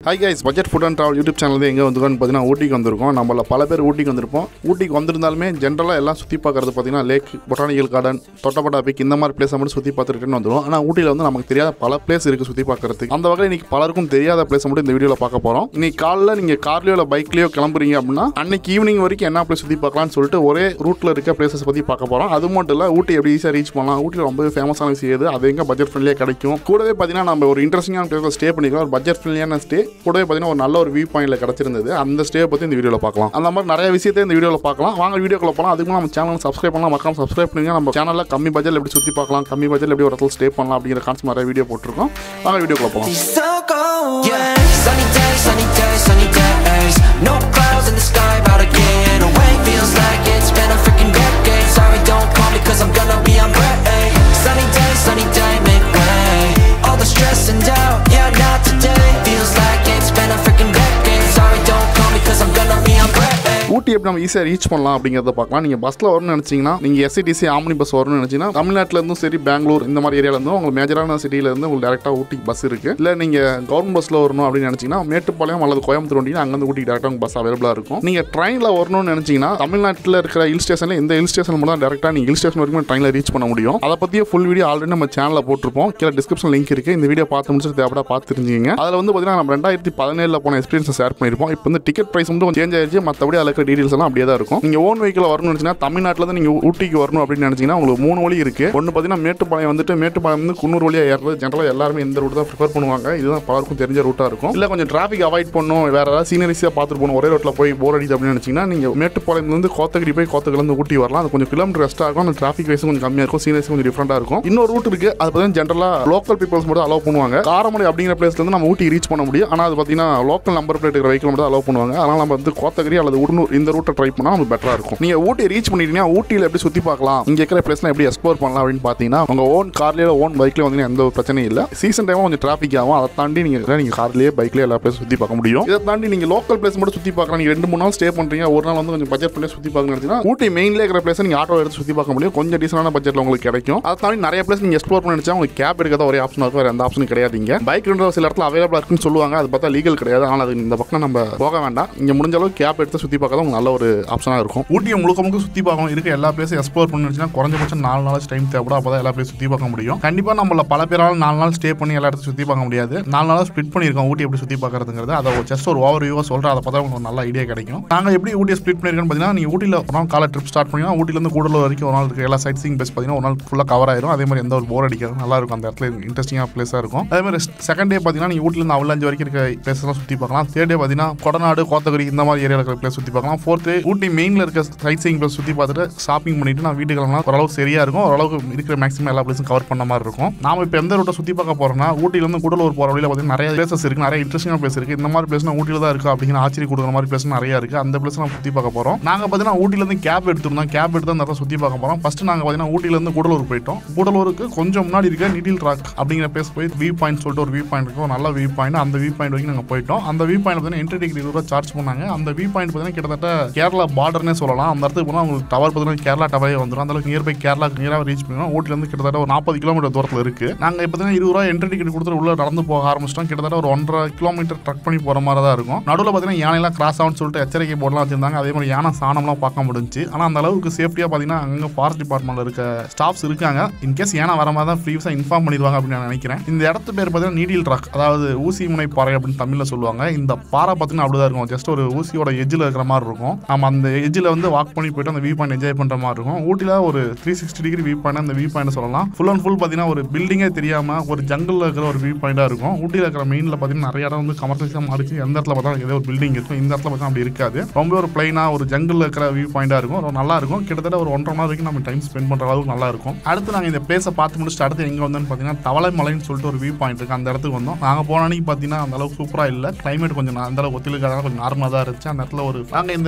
Hi guys budget food and travel YouTube channel எங்கே வந்துருக்கோம்னு பார்த்தீங்கன்னா ஊட்டிக்கு வந்திருக்கோம் நம்மள பல பேர் ஊட்டிக்கு வந்திருப்போம் ஊட்டிக்கு வந்திருந்தாலுமே ஜென்ரலாக எல்லாம் சுற்றி பார்க்கறது பார்த்தீங்கன்னா lake botanical garden Doddabetta peak இந்த மாதிரி பிளேஸை மட்டும் சுற்றி பார்த்துருக்குன்னு வந்துடும் ஆனால் ஊட்டியில் வந்து நமக்கு தெரியாத பல பிளேஸ் இருக்குது சுற்றி பார்க்கறதுக்கு அந்த வகையில் இன்னைக்கு பலருக்கும் தெரியாத பிளேஸை மட்டும் இந்த வீடியோவில் பார்க்க போகிறோம் இன்னைக்கு காலைல நீங்கள் கார்லையோ இல்லை பைக்லையோ கிளம்புறீங்க அப்படின்னா அன்னைக்கு ஈவினிங் வரைக்கும் என்ன பிளேஸ் சுற்றி பார்க்கலாம்னு சொல்லிட்டு ஒரே ரூட்டில் இருக்க பிளேசஸ் பற்றி பார்க்க போகிறோம் அது மட்டும் இல்லை ஊட்டி எப்படி ஈஸியாக ரீச் பண்ணலாம் ஊட்டியில் ரொம்ப ஃபேமஸான விஷயம் எது அது எங்கே பட்ஜெட் ஃப்ரெண்ட்லியாக கிடைக்கும் கூடவே பார்த்தீங்கன்னா நம்ம ஒரு இன்ட்ரெஸ்டிங்கான பிளேஸில் ஸ்டே பண்ணிக்கலாம் ஒரு பட்ஜெட் ஃப்ரெண்ட்லியான ஸ்டே கூடவே பார்த்தீங்கன்னா ஒரு நல்ல ஒரு வியூ பாயிண்ட்ல கிடச்சிருந்தது அந்த ஸ்டே பற்றி இந்த வீடியோவில் பார்க்கலாம் அந்த மாதிரி நிறைய விஷயத்தை இந்த வீடியோவில் பார்க்கலாம் வாங்க வீடியோக்குள்ள போகலாம் அதுக்கு முன்னாடி நம்ம சேனல் சப்ஸ்கிரைப் பண்ணலாம் மறக்காம சப்ஸ்கிரைப் பண்ணுங்க நம்ம சேனலில் கம்மி பட்ஜெட் எப்படி சுற்றி பார்க்கலாம் கம்மி பட்ஜெட் எப்படி ஒரு இடத்துல ஸ்டே பண்ணலாம் அப்படிங்கிற கான்செப்ட் நிறைய வீடியோ போட்டிருக்கோம் வாங்க வீடியோக்குள்ள போகலாம் So go away. Yeah, sunny days, sunny days, sunny days. No clouds in the sky, about to get away. Feels like it's been a freaking decade. Sorry, don't call me, cause I'm gonna be on break. Sunny day, sunny day, make way. All the stress and doubt, yeah, not today. Feels like it's been a freaking decade. Sorry, don't call me, cause I'm gonna be on break. ஊட்டி எப்படி நம்ம ஈஸியாக reach பண்ணலாம் அப்படிங்கிறத பார்க்கலாம் நீங்கள் பஸ்ஸில் வரணும்னு நினச்சிங்கன்னா நீங்கள் எஸ்சிடிசி ஆம்னி பஸ் வரணும்னு நினச்சிங்கன்னா தமிழ்நாட்டில் இருந்தும் சரி பெங்களூர் இந்த மாதிரி ஏரியால இருந்தும் உங்களுக்கு மேஜரான சிட்டியில இருந்து உங்களுக்கு டேரெக்டாக ஊட்டிக்கு பஸ் இருக்குது இல்லை நீங்கள் கவர்மெண்ட் பஸ்ஸில் வரணும் அப்படின்னு நினச்சிங்கன்னா மேட்டுப்பாளையம் அல்லது கோயம்புத்தூர் வண்டிங்கன்னா அங்கேருந்து ஊட்டிக்கு டேரெக்டாக உங்கள் பஸ் அவைலபிளாக இருக்கும் நீங்கள் ட்ரெயினில் வரணும்னு நினச்சிங்கன்னா தமிழ்நாட்டில் இருக்கிற ஹில் ஸ்டேஷனில் இந்த ஹில் ஸ்டேஷன் மட்டும் தான் டேரெக்டாக நீங்கள் ஹில் ஸ்டேஷன் வரைக்கும் ட்ரெயினில் ரீச் பண்ண முடியும் அதை பற்றிய ஃபுல் வீடியோ ஆல்ரெடி நம்ம சேனலில் போட்டிருப்போம் கீழே டிஸ்கிரிப்ஷன் லிங்க் இருக்குது இந்த வீடியோ பார்த்து முடிச்சுட்டு தேவைப்பட பார்த்து தெரிஞ்சுங்க அதில் வந்து பார்த்தீங்கன்னா நம்ம ரெண்டாயிரத்தி பதினேழில் போன எக்ஸ்பீரியன்ஸ் ஷேர் பண்ணியிருப்போம் இப்போ வந்து டிக்கெட் ப்ரைஸ் வந்து கொஞ்சம் சேஞ்ச் ஆயிருச்சு மற்றபடி அதில் இருக்கிற டீடைல்ஸ் எல்லாம் அப்படியே தான் இருக்கும் நீங்கள் ஓன் வெஹிக்கில் வரணும்னு நினச்சிங்கன்னா தமிழ்நாட்டில் இருந்து நீங்கள் ஊட்டிக்கு வரணும் அப்படின்னு நினச்சிங்கன்னா உங்களுக்கு மூணு வழி இருக்குது ஒன்று பார்த்தீங்கன்னா மேட்டுப்பாளையம் வந்துட்டு மேட்டுப்பாளையம் வந்து குன்னூர் வழியாக ஏறுறது ஜென்ரலாக எல்லாருமே இந்த ரூட் தான் ப்ரிஃபர் பண்ணுவாங்க இதுதான் பலருக்கும் தெரிஞ்ச ரூட்டாக இருக்கும் இல்லை கொஞ்சம் டிராஃபிக் அவாய்ட் பண்ணணும் வேறு ஏதாவது சீனரிஸாக பார்த்துட்டு போகணும் ஒரே ரோட்டில் போய் போர் அடிக்குது அப்படின்னு நினச்சிங்கன்னா நீங்கள் மேட்டுப்பாளையம்லேருந்து கோத்தகிரி போய் கோத்தகிரிலேருந்து ஊட்டி வரலாம் அது கொஞ்சம் கிலோமீட்டர் ரெஸ்ட்டாக இருக்கும் அந்த டிராஃபிக் வைஸ் கொஞ்சம் கம்மியாக இருக்கும் சீனரிஸ் கொஞ்சம் டிஃப்ரெண்ட்டாக இருக்கும் இன்னொரு ரூட் இருக்குது அது பார்த்தீங்கன்னா ஜென்ரலாக லோக்கல் பீப்பிள்ஸ் மட்டும் அலோவ் பண்ணுவாங்க காரமடை அப்படிங்கிற பிளேஸ்லேருந்து நம்ம ஊட்டி ரீச் பண்ண முடியும் ஆனால் அது பார்த்தீங்கன்னா லோக்கல் நம்பர் பிளேட் இருக்கிற வெஹிக்கிள் மட்டும் அலோவ் பண்ணுவாங்க அதனால் நம்ம வந்து கோத்தகிரி அல்லது உடனூர் இந்த ரூட்டை ட்ரை பண்ணால் நமக்கு பெட்டராக இருக்கும் நீங்கள் ஊட்டி ரீச் பண்ணிட்டீங்கன்னா ஊட்டியில் எப்படி சுற்றி பார்க்கலாம் இங்கே இருக்கிற பிளேஸ்லாம் எப்படி எக்ஸ்ப்ளோர் பண்ணலாம் அப்படின்னு பார்த்தீங்கன்னா உங்கள் ஓன் கார்லேயோ ஓன் பைக்லேயே வந்து எந்த ஒரு பிரச்சனையும் இல்லை சீசன் டைமும் கொஞ்சம் டிராஃபிக் ஆகும் அதை தாண்டி நீங்கள் நீங்கள் கார்லேயே பைக்லேயே எல்லா பிளேஸ் சுற்றி பார்க்க முடியும் இதை தாண்டி நீங்கள் லோக்கல் பிளேஸ் மட்டும் சுற்றி பார்க்கலாம் நீங்கள் ரெண்டு மூணு நாள் ஸ்டே பண்ணுறீங்க ஒரு நாள் வந்து கொஞ்சம் பட்ஜெட் பண்ணி சுற்றி பார்க்கணும்னு நினச்சிங்கன்னா ஊட்டி மெயின்லேயே இருக்கிற பிளேஸ் நீங்கள் ஆட்டோ எடுத்து சுற்றி பார்க்க முடியும் கொஞ்சம் டீசனான பட்ஜெட்டில் உங்களுக்கு கிடைக்கும் அதை தாண்டி நிறைய பிளேஸ் நீங்கள் எக்ஸ்ப்ளோர் பண்ணி நினச்சா உங்களுக்கு கேப் எடுக்காத ஒரே ஆப்ஷன் இருக்கும் வேறு எந்த ஆப்ஷனும் கிடையாது இங்கே பைக் ரெண்டு சில இடத்துல அவைலபிளாக இருக்குன்னு சொல்லுவாங்க அது பார்த்தா லீகல் கிடையாது ஆனால் அது இந்த பக்கம் நம்ம போக வேண்டாம் இங்கே முடிஞ்ச அளவுக்கு கேப் எடுத்து சுற்றி பார்க்க தான் நல்ல ஒரு ஆப்ஷனாக இருக்கும் ஊட்டியை முழுக்க முழுக்க சுற்றி பார்க்கணும் இருக்க எல்லா பிளேஸும் எக்ஸ்ப்ளோர் பண்ணி குறைஞ்சபட்சம் நாலு நாள் டைம் தேவைப்படும் அப்போ தான் எல்லா பிளேஸ் சுற்றி பார்க்க முடியும் கண்டிப்பாக நம்மள பல பேரால் நாலு நாள் ஸ்டே பண்ணி எல்லா இடத்தையும் சுற்றி பார்க்க முடியாது நாலு நாளாக ஸ்பிட் பண்ணியிருக்கோம் ஊட்டி எப்படி சுற்றி பார்க்கறதுங்கிறது அதை ஜஸ்ட் ஒரு ஓவர் வியூவாக சொல்கிறேன் அதை பார்த்தா உங்களுக்கு ஒரு நல்ல ஐடியா கிடைக்கும் நாங்கள் எப்படி ஊட்டியை ஸ்பிட் பண்ணியிருக்கோம்னு பார்த்தீங்கன்னா நீங்கள் ஊட்டியில் ஒரு நாள் காலை ட்ரிப் ஸ்டார்ட் பண்ணிங்கன்னா ஊட்டிலேருந்து கூடலூர் வரைக்கும் ஒரு நாள் இருக்க எல்லா சைட் சீங் பிளேஸ் பார்த்தீங்கன்னா ஒரு நாள் ஃபுல்லாக கவர் ஆயிரும் அதே மாதிரி எந்த ஒரு போர் அடிக்காது நல்லா இருக்கும் அந்த இடத்துல இன்ட்ரெஸ்டிங்காக பிளேஸாக இருக்கும் அதே மாதிரி செகண்ட் டே பார்த்தீங்கன்னா நீங்கள் ஊட்டிலேருந்து அவலஞ்சு வரைக்கும் இருக்க பிளேஸ்லாம் சுற்றி பார்க்கலாம் தேர்ட் டே பார்த்தீங்கன்னா கொடநாடு கோத்தகிரி இந்த மாதிரி ஏரியாவில் இருக்கிற பிளேஸ் சுற்றி பார்க்கலாம் ஃபோர்த் ஊட்டி மெயினில் இருக்க சைட் சீங் பிளேஸ் சுற்றி பார்த்துட்டு ஷாப்பிங் பண்ணிட்டு நான் வீட்டுக்கு கிளம்பலாம் ஓரளவுக்கு சரியா இருக்கும் ஓரளவுக்கு இருக்கிற மேக்ஸிமம் எல்லா பிளேஸும் கவர் பண்ண மாதிரி இருக்கும் நாம இப்போ எந்த ரூட்டை சுற்றி பார்க்க போறோம்னா ஊட்டிலேருந்து கூடலூர் போகிற வழியில் பார்த்தீங்கன்னா நிறைய பிளேசஸ் இருக்கு நிறைய இன்ட்ரெஸ்டிங்காக பிளேஸ் இருக்கு இந்த மாதிரி பிளேஸ் ஊட்டியில் தான் இருக்கு அப்படிங்கிற ஆச்சரிய கொடுக்குற மாதிரி பிளேஸ் நிறைய இருக்கு அந்த பிளேஸ் நம்ம சுற்றி பார்க்க போறோம் நாங்கள் பார்த்தீங்கன்னா ஊட்டிலேருந்து கேப் எடுத்திருந்தோம் கேப் எடுத்து அந்த இடத்த சுற்றி பார்க்க போறோம் ஃபர்ஸ்ட் நாங்கள் பார்த்தீங்கன்னா ஊட்டிலேருந்து கூடலூர் போயிட்டோம் கூடலூருக்கு கொஞ்சம் முன்னாடி இருக்க நிடில் ராக் அப்படிங்கிற பிளேஸ் போய் வியூ பாயிண்ட் சொல்லிட்டு ஒரு வியூ பாயிண்ட் இருக்கும் ஒரு நல்ல வியூ பாயிண்ட் அந்த வியூ பாயிண்ட் வரைக்கும் நாங்கள் போயிட்டோம் அந்த வியூ பாயிண்ட் பார்த்தீங்கன்னா என்ட்ரி டிக்கெட் இருபது ரூபா சார்ஜ் பண்ணாங்க அந்த வியூ பாயிண்ட் பார்த்தீங்கன்னா கிட்டத்தட்ட கேரளா பார்டர்னே சொல்லலாம் அந்த இடத்துக்கு போனால் உங்களுக்கு டவர் பார்த்தீங்கன்னா கேரளா டவரே வந்துடும் அந்த அளவுக்கு நியர்பை கேரளா நியராக ரீச் பண்ணுவோம் ஊட்டிலேருந்து கிட்டத்தட்ட ஒரு நாற்பது கிலோமீட்டர் தூரத்தில் இருக்கு நாங்கள் இப்போ பார்த்தீங்கன்னா இருபது ரூபா என்ட்ரி டிக்கெட் கொடுத்துட்டு உள்ள நடந்து போக ஆரம்பிச்சிட்டோம் கிட்டத்தட்ட ஒரு ஒன்றரை கிலோமீட்டர் ட்ரக் பண்ணி போகிற மாதிரி தான் இருக்கும் நடுவில் பார்த்தீங்கன்னா யானைலாம் கிராஸ் ஆகும்னு சொல்லிட்டு எச்சரிக்கை போர்டெலாம் வச்சிருந்தாங்க அதே மாதிரி யானை சாணம்லாம் பார்க்க முடிஞ்சு ஆனால் அந்த அளவுக்கு சேஃப்டியாக பார்த்தீங்கன்னா அங்கே ஃபாரஸ்ட் டிபார்ட்மெண்ட்டில் இருக்க ஸ்டாஃப்ஸ் இருக்காங்க இன்கேஸ் ஏன்னா வர மாதிரி தான் ஃப்ரீஸாக இன்ஃபார்ம் பண்ணிடுவாங்க அப்படின்னு நான் நினைக்கிறேன் இந்த இடத்து பேர் பார்த்தீங்கன்னா நீடில் ட்ரக் அதாவது ஊசி முனை பாறை அப்படின்னு தமிழில் சொல்லுவாங்க இந்த பாறை பார்த்தீங்கன்னா அப்படிதான் இருக்கும் ஜஸ்ட் ஒரு ஊசியோட எஜ்ஜில் இருக்கிற மாதிரி இருக்கும் நம்ம அந்த எஜ்ஜில் வந்து வாக் பண்ணி போயிட்டு அந்த வியூ பாயிண்ட் என்ஜாய் பண்ணுற மாதிரி இருக்கும் ஊட்டியில் ஒரு three sixty degree view point அந்த வியூ பாயிண்ட் சொல்லலாம் ஃபுல் அண்ட் ஃபுல் பார்த்தீங்கன்னா ஒரு பில்டிங்கே தெரியாமல் ஒரு ஜங்கிளில் இருக்கிற ஒரு வியூ பாயிண்டாக இருக்கும் ஊட்டியில் இருக்கிற மெயினில் பார்த்தீங்கன்னா நிறைய இடம் வந்து கமர்ஷியலாக மாறிச்சு எந்த இடத்துல பார்த்தா ஏதோ ஒரு பில்டிங் இருக்கும் இந்த இடத்துல பார்த்தா அப்படி இருக்காது ரொம்ப ஒரு பிளைனாக ஒரு ஜங்கிளில் இருக்கிற வியூ பாயிண்டாக இருக்கும் ரொம்ப நல்லா இருக்கும் கிட்டத்தட்ட ஒரு ஒன்றரை மணி நேரம் வரைக்கும் நம்ம டைம் ஸ்பெண்ட் பண்ணுற அளவுக்கு நல்லா இருக்கும் அடுத்து நாங்கள் இந்த பிளேஸை பார்த்து முடிச்சுட்டு அடுத்து எங்கே வந்தோம்னு பார்த்தீங்கன்னா தவளை மலைன்னு சொல்லிட்டு ஒரு வியூ பாயிண்ட் இருக்குது அந்த இடத்துக்கு வந்தோம் நாங்கள் போன அன்னைக்கு பார்த்தீங்கன்னா அந்த அளவுக்கு சூப்பராக இல்லை கிளைமேட் கொஞ்சம் அந்த அளவுக்கு ஒத்துழைக்காதனால கொஞ்சம் நார்மலாக தான் இருந்துச்சு அந்த இடத்துல ஒரு நாங்கள் இந்த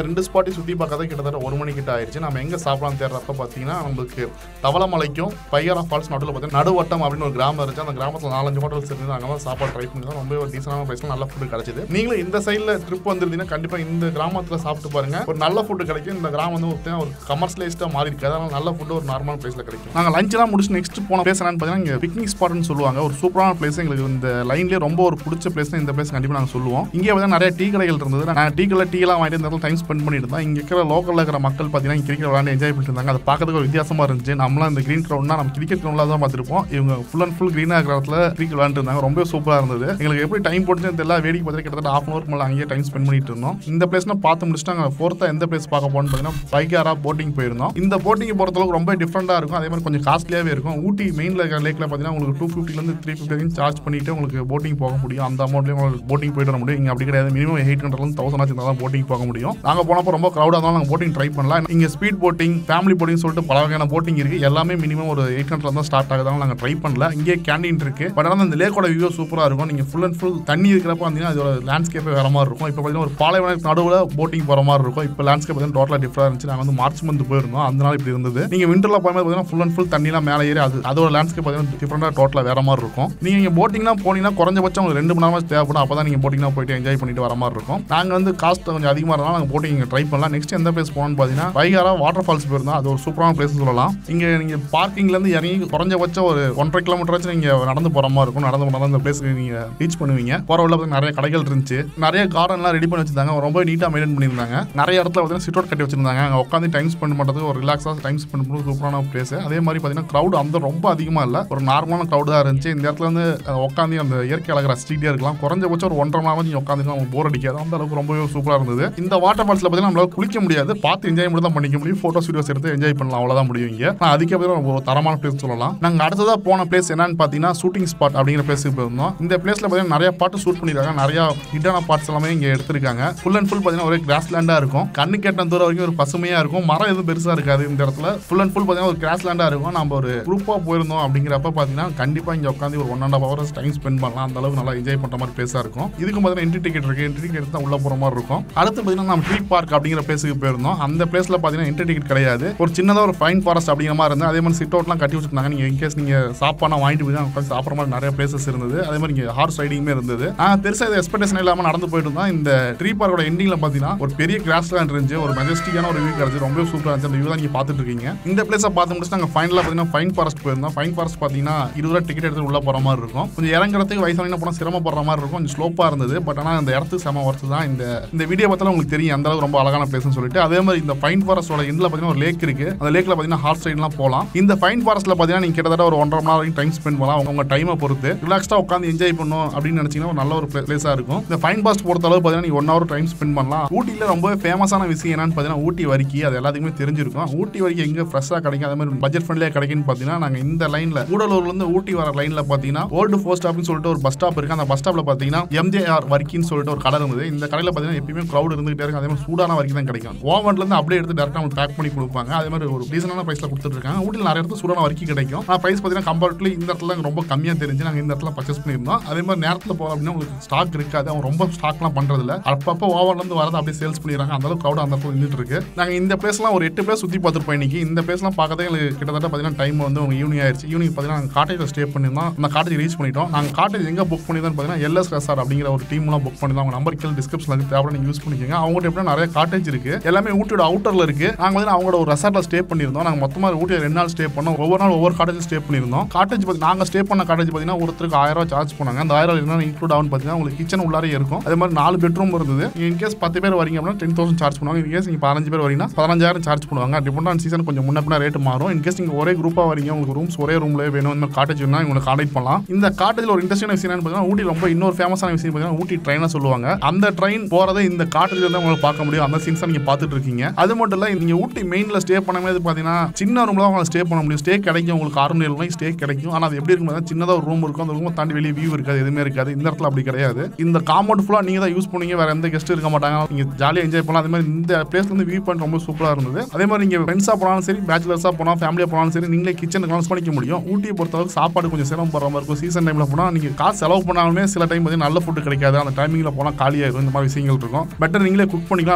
ரெண்டு ஸ்பாட்டையும் சுற்றி பார்க்கறத கிட்டத்தட்ட ஒரு மணி கிட்ட ஆயிடுச்சு நம்ம எங்கே சாப்பிடலாம் தேடுறப்ப பார்த்தீங்கன்னா நம்மளுக்கு தவளமலைக்கும் பையாரா ஃபால்ஸ் நடுவில் பார்த்தீங்கன்னா நடுவட்டம் அப்படின்னு ஒரு கிராமம் இருந்துச்சு அந்த கிராமத்தில் நாலஞ்சு ஹோட்டல்ஸ் இருந்து அங்கே தான் சாப்பாடு ட்ரை பண்ணி தான் ரொம்ப ஒரு டீசனான ப்ரைஸ்ல நல்ல ஃபுட்டு கிடைச்சது நீங்களும் இந்த சைடில் ட்ரிப் வந்துருந்தீங்கன்னா கண்டிப்பாக இந்த கிராமத்தில் சாப்பிட்டு பாருங்க ஒரு நல்ல ஃபுட்டு கிடைக்கும் இந்த கிராமம் வந்து ஒரு ஒரு கமர்ஷியலைஸ்டாக மாறி இருக்கு அதனால நல்ல ஃபுட்டு ஒரு நார்மல் பிளேஸில் கிடைக்கும் நாங்கள் லஞ்செல்லாம் முடிச்சு நெக்ஸ்ட் போன பிளேஸ் என்னன்னு பார்த்தீங்கன்னா இங்கே பிக்னிக் ஸ்பாட்னு சொல்லுவாங்க ஒரு சூப்பரான பிளேஸ் எங்களுக்கு இந்த லைன்லேயே ரொம்ப ஒரு பிடிச்ச பிளேஸ் இந்த பிளேஸ் கண்டிப்பாக நாங்கள் சொல்லுவோம் இங்கே வந்து நிறைய டீ கடைகள் இருந்தது நான் டீ கடை டீ எல்லாம் வாங்கிட்டு இந்த இடத்துல டைம் ஸ்பெண்ட் பண்ணிட்டு இருந்தேன் இங்கே இருக்கிற லோக்கலில் இருக்கிற மக்கள் பார்த்தீங்கன்னா கிரிக்கெட் விளையாண்டு என்ஜாய் பண்ணிட்டு இருந்தாங்க அதை பார்க்கறதுக்கு ஒரு வித்தியாசமா இருந்துச்சு நம்மளாம் இந்த கிரீன் கிரவுண்ட்னா நம்ம கிரிக்கெட் கிரவுண்டில் தான் பார்த்துருப்போம் இவங்க ஃபுல் அண்ட் ஃபுல் க்ரீனாக இருக்கிற இடத்துல கிரிக்கெட் விளையாண்டு இருந்தாங்க ரொம்ப சூப்பராக இருந்தது எங்களுக்கு எப்படி டைம் போட்டுச்சுன்னு தெரியல வேடிக்கை பார்த்து கிட்டத்தட்ட ஹாஃப் அன் ஹவர் மேலே அங்கேயே டைம் ஸ்பெண்ட் பண்ணிட்டு இருந்தோம் இந்த பிளேஸ்னா பார்த்து முடிச்சுட்டு நாங்கள் ஃபோர்த்தாக எந்த பிளேஸ் பார்க்க போகணும்னு பார்த்தீங்கன்னா பைக்காரா போட்டிங் போயிருந்தோம் இந்த போட்டிங் பொறுத்தளவுக்கு ரொம்ப டிஃப்ரெண்டாக இருக்கும் அதே மாதிரி கொஞ்சம் காஸ்ட்லியாகவே இருக்கும் ஊட்டி மெயினில் இருக்கிற லேக்கில் பார்த்தீங்கன்னா உங்களுக்கு டூ ஃபிஃப்டிலேருந்து த்ரீ ஃபிஃப்டி வரைக்கும் சார்ஜ் பண்ணிட்டு உங்களுக்கு போட்டிங் போக முடியும் அந்த அமௌண்ட்லேயும் உங்களுக்கு போட்டிங் போயிட்டு வர முடியும் இங்கே அப்படி கிடையாது மினிமம் எயிட் ஹண்ட்ரட்லேருந்து தௌசண்ட் ஆச்சு தான் போட்டிங் போக முடியும் நாங்கள் போனப்போ ரொம்ப க்ரௌடாக இருந்தாலும் நாங்கள் போட்டிங் ட்ரை பண்ணலாம் இங்கே ஸ்பீட் போட்டிங் ஃபேமிலி போட்டிங் சொல்லிட்டு பல வகையான போட்டிங் இருக்குது எல்லாமே மினிமம் ஒரு எயிட் ஹண்ட்ரட் தான் ஸ்டார்ட் ஆகுதாங்க நாங்கள் ட்ரை பண்ணல இங்கே கேண்டீன் இருக்கு பட் ஆனால் இந்த லேக்கோட வியூ சூப்பராக இருக்கும் நீங்கள் ஃபுல் அண்ட் ஃபுல் தண்ணி இருக்கிறப்ப பார்த்தீங்கன்னா அதோட லேண்ட்ஸ்கேப்பே வேற மாதிரி இருக்கும் இப்போ பார்த்தீங்கன்னா ஒரு பாலைவனத்துக்கு நடுவில் போட்டிங் போகிற மாதிரி இருக்கும் இப்போ லேண்ட்ஸ்கேப் பார்த்தீங்கன்னா டோட்டலாக டிஃப்ரெண்ட் இருந்துச்சு நாங்கள் வந்து மார்ச் மந்த் போயிருந்தோம் அதனால இப்படி இருந்தது நீங்கள் விண்டரில் போகும்போது பார்த்தீங்கன்னா ஃபுல் அண்ட் ஃபுல் தண்ணிலாம் மேலே ஏறி அது அதோட லேண்ட்ஸ்கேப் பார்த்தீங்கன்னா டிஃப்ரெண்டாக டோட்டலாக வேற மாதிரி இருக்கும் நீங்கள் இங்கே போட்டிங்லாம் போனீங்கன்னா குறைஞ்சபட்சம் உங்களுக்கு ரெண்டு மணி நேரம் தேவைப்படும் அப்போ தான் நீங்கள் போட்டிங்லாம் போயிட்டு என்ஜாய் பண்ணிட்டு வர மாதிரி இருக்கும் நாங்கள் வந்து காஸ்ட் கொஞ்சம் அதிகமாக இருந்தாலும் நாங்கள் போட்டிங் இங்கே ட்ரை பண்ணலாம் நெக்ஸ்ட் எந்த பிளேஸ் போகணும்னு பார்த்தீங்கன்னா வைகாரா வாட்டர் ஃபால்ஸ் போயிருந்தோம் அது ஒரு சூப்பரான பிளேஸ் சொல்லலாம் இங்கே நீங்கள் பார்க்கிங்லேருந்து இறங்கி குறைஞ்சபட்சம் ஒரு ஒன்றரை கிலோமீட்டர் வச்சு நீங்கள் நடந்து போகிற மாதிரி இருக்கும் நடந்து போனால் தான் இந்த பிளேஸ்க்கு நீங்கள் ரீச் பண்ணுவீங்க போகிற உள்ள பார்த்தீங்கன்னா நிறைய கடைகள் இருந்துச்சு நிறைய கார்டன்லாம் ரெடி பண்ணி வச்சிருந்தாங்க ரொம்ப நீட்டாக மெயின்டைன் பண்ணியிருந்தாங்க நிறைய இடத்துல பார்த்தீங்கன்னா சிட் அவுட் கட்டி வச்சிருந்தாங்க அங்கே உட்காந்து டைம் ஸ்பெண்ட் பண்ணுறதுக்கு ஒரு ரிலாக்ஸாக டைம் ஸ்பெண்ட் பண்ணுறது சூப்பரான பிளேஸ் அதே மாதிரி பார்த்தீங்கன்னா க்ரௌட் அந்த ரொம்ப அதிகமாக இல்லை ஒரு நார்மலான க்ரௌட் தான் இருந்துச்சு இந்த இடத்துல வந்து அஹ், உட்காந்து அந்த இயற்கை அழகு ரசிச்சிட்டே இருக்கலாம் குறைஞ்சபட்சம் ஒரு ஒன்றரை மணி நேரம் நீங்கள் உட்காந்து உங்களுக்கு போர் அடிக்காது அந்த அளவுக்கு ரொம்பவே சூப்பராக இருந்தது இந்த வாட்டர் ஃபால்ஸில் பார்த்தீங்கன்னா நம்மளால குளிக்க முடியாது பார்த்து என்ஜாய் மட்டும் தான் பண்ணிக்க முடியும் ஃபோட்டோஸ் வீடியோஸ் எடுத்து என்ஜாய் பண்ணலாம் அவ்வளோதான் முடியும் இங்கே நான் அதுக்கே பார்த்தீங்கன்னா ஒரு தரமான பிளேஸ் சொல்லலாம் நாங்கள் அடுத்ததாக போன பிளேஸ் என்னன்னு பார்த்தீங்கன்னா ஷூட்டிங் ஸ்பாட் அப்படிங்கிற பிளேஸுக்கு போயிருந்தோம் இந்த பிளேஸில் பார்த்தீங்கன்னா நிறைய பாட்டு ஷூட் பண்ணியிருக்காங்க நிறைய ஹிட்டான பார்ட்ஸ் எல்லாமே இங்கே எடுத்திருக்காங்க ஃபுல் அண்ட் ஃபுல் பார்த்தீங்கன்னா ஒரே கிராஸ் லேண்டாக இருக்கும் கண்ணு கேட்ட தூரம் வரைக்கும் ஒரு பசுமையாக இருக்கும் மரம் எதுவும் பெருசாக இருக்காது இந்த இடத்துல ஃபுல் அண்ட் ஃபுல் பார்த்தீங்கன்னா ஒரு கிராஸ் லேண்டாக இருக்கும் நம்ம ஒரு குரூப்பாக போயிருந்தோம் அப்படிங்கிறப்ப பார்த்தீங்கன்னா கண்டிப்பாக இங்கே உட்காந்து ஒரு one and half hours time spend பண்ணலாம் அந்த அளவுக்கு நல்லா என்ஜாய் பண்ணுற மாதிரி பிளேஸாக இருக்கும் இதுக்கு பார்த்தீங்கன்னா என்ட்ரி டிக்கெட் இருக்கு என்ட்ரி டிக்கெட் தான் உள்ள போகிற மாதிரி இருக்கும் அடுத்து பார்த்தீங்கன்னா நம்ம ட்ரீ பார்க் அப்படிங்கிற பிளேஸுக்கு போயிருந்தோம் அந்த பிளேஸில் பார்த்தீங்கன்னா என்ட்ரி டிக்கெட் கிடையாது ஒரு சின்னதாக ஒரு ஃபைன் ஃபாரஸ்ட் அப்படிங்கிற மாதிரி இருந்து அதே மாதிரி சிட் அவுட்லாம் கட்டி வச்சிருந்தாங்க நீங்கள் இன்கேஸ் நீங்கள் சாப்பாடு வாங்கிட்டு போய் தான் உட்காந்து சாப்பிட்ற மாதிரி நிறைய பிளேசஸ் இருந்தது அதே மாதிரி இங்கே ஹார்ஸ் ரைடிங்குமே இருந்தது நான் பெருசாக இது எக்ஸ்பெக்டேஷன் இல்லாமல் நடந்து போயிட்டு இருந்தோம் இந்த ட்ரீ பார்க்கோட எண்டிங்கில் பார்த்தீங்கன்னா ஒரு பெரிய கிராஸ் லேண்ட் இருந்துச்சு ஒரு மெஜஸ்டிக்கான ஒரு வியூ கிடச்சி ரொம்ப சூப்பராக இருந்துச்சு அந்த வியூ தான் நீங்கள் பார்த்துட்டு இருக்கீங்க இந்த பிளேஸை பார்த்து முடிச்சு நாங்கள் ஃபைனலாக பார்த்தீங்கன்னா ஃபைன் ஃபாரஸ்ட் போயிருந்தோம் ஃபைன் ஃபாரஸ்ட் பார்த்தீங்கன்னா இருபது ரூபா டிக்கெட் எடுத்து உள்ள போகிற மாதிரி இருக்கும் கொஞ்சம் இறங்குறதுக்கு வயசான போனால் சிரமப்படுற மாதிரி இருக்கும் கொஞ்சம் ஸ்லோப்பாக இருந்தது பட் ஆனால் அந்த இடத்துக்கு செம ஒர்த்து தான் இந்த இந்த வீடியோ பார்த்தாலும் உங்களுக்கு தெரியும் அந்த அளவுக்கு ரொம்ப அழகான பிளேஸ்னு சொல்லிட்டு அதே மாதிரி இந்த ஃபைன் ஃபாரஸ்டோட எண்டில் பார்த்தீங்கன்னா ஒரு லேக் இருக்கு அந்த லேக்கில் பார்த்தீங்கன்னா ஹார்ஸ் ரைட்லாம் போகலாம் இந்த ஃபைன் ஃபாரஸ்ட்டில் பார்த்தீங்கன்னா நீங்கள் கிட்டத்தட்ட ஒரு ஒன்றரை மணி நேரம் வரைக்கும் டைம் ஸ்பெண்ட் பண்ணலாம் உங்க டைமை பொறுத்து ரிலாக்ஸ்டாக உட்காந்து என்ஜாய் பண்ணும் அப்படின்னு நினச்சிங்கன்னா ஒரு நல்ல ஒரு பிளேஸாக இருக்கும் இந்த ஃபைன் ஃபாரஸ்ட் பொறுத்த அளவு பார்த்தீங்கன்னா நீங்கள் ஒன் ஹவர் டைம் ஸ்பெண்ட் பண்ணலாம் ஊட்டியில் ரொம்ப ஃபேமஸான விஷயம் என்னன்னு பார்த்தீங்கன்னா ஊட்டி வரிக்கி அது எல்லாத்துக்குமே தெரிஞ்சிருக்கும் ஊட்டி வரிக்கி எங்கே ஃப்ரெஷ்ஷாக கிடைக்கும் அதே மாதிரி பட்ஜெட் ஃப்ரெண்ட்லியாக கிடைக்குன்னு பார்த்தீங்கன்னா நாங்கள் இந்த லைனில் கூடலூர்லேருந்து ஊட்டி வர லைனில் பார்த்தீங்கன்னா ஓல்டு போஸ்ட் ஸ்டாப்னு சொல்லிட்டு ஒரு பஸ் ஸ்டாப் இருக்கு அந்த பஸ் ஸ்டாப்பில் பார்த்தீங்கன்னா எம்ஜேஆர் வரிக்கின்னு சொல்லிட்டு ஒரு கடை இருந்தது இந்த கடையில் பார்த்தீங்கன்னா எப்பயுமே க்ரௌட் இருந்துகிட்டே இருக்கும் அதே மாதிரி சூடான வரைக்கும் தான் கிடைக்கும் ஓவன்லேருந்து அப்படியே எடுத்து டேரக்டாக அவங்க பேக் பண்ணி கொடுப்பாங்க அதே மாதிரி ஒரு ரீசனான ப்ரைஸில் கொடுத்துட்டு இருக்காங்க ஊட்டியில் நிறைய இடத்துல சூடான வரைக்கும் கிடைக்கும் ஆனால் ப்ரைஸ் பார்த்தீங்கன்னா கம்பேர்ட்லி இந்த இடத்துல எனக்கு ரொம்ப கம்மியாக தெரிஞ்சு நாங்கள் இந்த இடத்துல பர்ச்சேஸ் பண்ணியிருந்தோம் அதே மாதிரி நேரத்தில் போகிறோம் அப்படின்னா உங்களுக்கு ஸ்டாக் இருக்காது அவங்க ரொம்ப ஸ்டாக்லாம் பண்ணுறது இல்லை அப்பப்போ ஓவன்லேருந்து வரதை அப்படியே சேல்ஸ் பண்ணிடுறாங்க அந்த அளவுக்கு க்ரௌட் அந்த இடத்துல நின்றுட்டு இருக்கு நாங்கள் இந்த பிளேஸ்லாம் ஒரு எட்டு பிளேஸ் சுற்றி பார்த்துருப்போம் இன்னைக்கு இந்த பிளேஸ்லாம் பார்க்கறதே எங்களுக்கு கிட்டத்தட்ட பார்த்தீங்கன்னா டைம் வந்து உங்க ஈவினிங் ஆயிடுச்சு ஈவினிங் பார்த்தீங்கன்னா நாங்கள் காட்டேஜில் ஸ்டே பண்ணியிருந்தோம் அந்த காட்டேஜ் ரீச் பண்ணிட்டோம் நாங்கள் காட்டேஜ் எங்கே புக் பண்ணியிருந்தோம் பார்த்தீங்கன்னா எல்எஸ் ரெசார் அப்படிங்கிற ஒரு டீம்லாம் புக் பண்ணியிருந்தோம் அவங்க நம்பர் கீழே டிஸ்கிரிப்ஷனில் இருக்கு தேவை நீங்கள் யூஸ் பண்ணிக்கோங்க அவங்ககிட்ட எப்படின்னா நிறைய காட்டேஜ் இருக்கு எல்லாமே ஊட்டியோட அவுட்டரில் இருக்கு நாங்கள் வந்து அவங்களோட ஒரு ரெசார்ட்டில் ஸ்டே பண்ணியிருந்தோம் நாங்கள் மொத்தமாக ஊட்டியில் ரெண்டு நாள் ஸ்டே பண்ணோம் ஒவ்வொரு நாள் ஒவ்வொரு காட்டேஜ் ஸ்டே பண்ணியிருந்தோம் காட்டேஜ் பார்த்து நாங்கள் ஸ்டே பண்ண காட்டேஜ் பார்த்தீங்கன்னா ஒருத்தருக்கு ஆயிரம் ரூபாய் சார்ஜ் பண்ணாங்க அந்த ஆயிரம் என்ன இன்க்ளூட் ஆகும் பார்த்தீங்கன்னா உங்களுக்கு கிச்சன் உள்ளாரே இருக்கும் அதே மாதிரி நாலு பெட்ரூம் இருந்தது இன்கேஸ் பத்து பேர் வரீங்க அப்படின்னா டென் தௌசண்ட் சார்ஜ் பண்ணுவாங்க இன்கேஸ் நீங்கள் பதினஞ்சு பேர் வரீங்கன்னா பதினஞ்சாயிரம் சார்ஜ் பண்ணுவாங்க டிபெண்ட் ஆன் சீசன் கொஞ்சம் முன்ன பின்ன ரேட் மாறும் இன்கேஸ் நீங்கள் ஒரே குரூப்பாக வரீங்க உங்களுக்கு ரூம்ஸ் ஒரே ரூம்லேயே வேணும் இந்த மாதிரி காட்டேஜ் வேணும் உங்களை கான்டாக்ட் பண்ணலாம் இந்த காட்டேஜில் ஒரு இன்ட்ரெஸ்டிங் விஷயம் என்னன்னு பார்த்தீங்கன்னா ஊட்டி ரொம்ப இன்னொரு ஃபேமஸான விஷயம் பார்த்தீங்கன்னா ஊட்டி ட்ரெயினாக சொல்லுவாங்க அந்த ட்ரெயின் போகிறதை இந்த காட்டேஜில் தான் உங்களுக்கு பார்க்க முடியும் அந்த சீன்ஸ் நீங்கள் பார்த்துட்டு இருக்கீங்க அது மட்டும் இல்லை நீங்கள் ஊட்டி மெயினில் ஸ்டே பண்ணும்போது பார்த்தீங்கன்னா சின்ன ரூமில் தான் உங்களை ஸ்டே பண்ண முடியும் ஸ்டே கிடைக்கும் உங்களுக்கு ஆறு ஏழு மணிக்கு ஸ்டே கிடைக்கும் ஆனால் அது எப்படி இருக்கும் பார்த்தீங்கன்னா சின்னதாக ஒரு ரூம் இருக்கும் அந்த ரூமை தாண்டி வெளியே வியூ இருக்காது எதுவுமே இருக்காது இந்த இடத்துல அப்படி கிடையாது இந்த காம்பவுண்ட் ஃபுல்லாக நீங்கள் தான் யூஸ் பண்ணுவீங்க வேற எந்த கெஸ்ட் இருக்க மாட்டாங்க நீங்கள் ஜாலியாக என்ஜாய் பண்ணலாம் அதே மாதிரி இந்த பிளேஸ்ல இருந்து வியூ பாயிண்ட் ரொம்ப சூப்பராக இருந்தது அதே மாதிரி நீங்கள் ஃப்ரெண்ட்ஸாக போனாலும் சரி பேச்சுலர்ஸாக போனால் ஃபேமிலியாக போனாலும் சரி நீங்களே கிச்சனுக்கு லான்ச் பண்ணிக்க முடியும் ஊட்டியை பொறுத்தளவுக்கு சாப்பாடு கொஞ்சம் சிரமப்படுற மாதிரி இருக்கும் சீசன் டைமில் போனால் நீங்கள் காசு செலவு பண்ணாலுமே சில டைம் வந்து நல்ல ஃபுட்டு கிடைக்காது அந்த டைமிங்கில் போனால் காலியாயிரும் இந்த மாதிரி விஷயங்கள் இருக்கும் பெட்டர் நீங்களே குக் பண்ணிக்கலாம்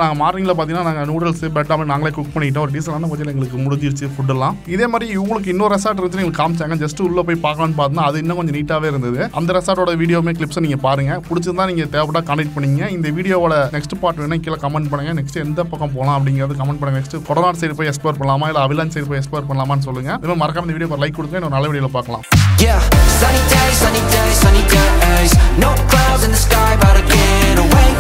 நாங்கள் மார்னிங்கில் பார்த்தீங்கன்னா நாங்கள் நூடுல்ஸ் பிரெட் ஆமெண்ட் நாங்களே குக் பண்ணிட்டோம் ஒரு டீசலான கொஞ்சம் எங்களுக்கு முடிஞ்சிருச்சு ஃபுட்டெல்லாம் இதே மாதிரி இவங்களுக்கு இன்னொரு ரெசார்ட் இருந்துச்சு எங்களுக்கு காமிச்சாங்க ஜஸ்ட் உள்ள போய் பார்க்கலாம்னு பார்த்தா அது இன்னும் கொஞ்சம் நீட்டாகவே இருந்தது அந்த ரெசார்ட்டோட வீடியோமே கிளிப்ஸை நீங்கள் பாருங்க பிடிச்சிருந்தா நீங்கள் தேவைப்பட்டா கான்டெக்ட் பண்ணீங்க இந்த வீடியோவோட நெக்ஸ்ட் பார்ட் வேணும் கீழே கமெண்ட் பண்ணுங்க நெக்ஸ்ட் எந்த பக்கம் போகலாம் அப்படிங்கிறது கமெண்ட் பண்ணுங்க நெக்ஸ்ட் கொடநாடு சைடு போய் எக்ஸ்ப்ளோர் பண்ணலாமா இல்லை அவிலான் சைடு போய் எக்ஸ்ப்ளோர் பண்ணலாமான்னு சொல்லுங்க இதுமாதிரி மறக்காம இந்த வீடியோ லைக் கொடுங்க இன்னொரு நல்ல வீடியோவில் பார்க்கலாம் Yeah, sunny days, sunny days, sunny days. No clouds in the sky, but I get away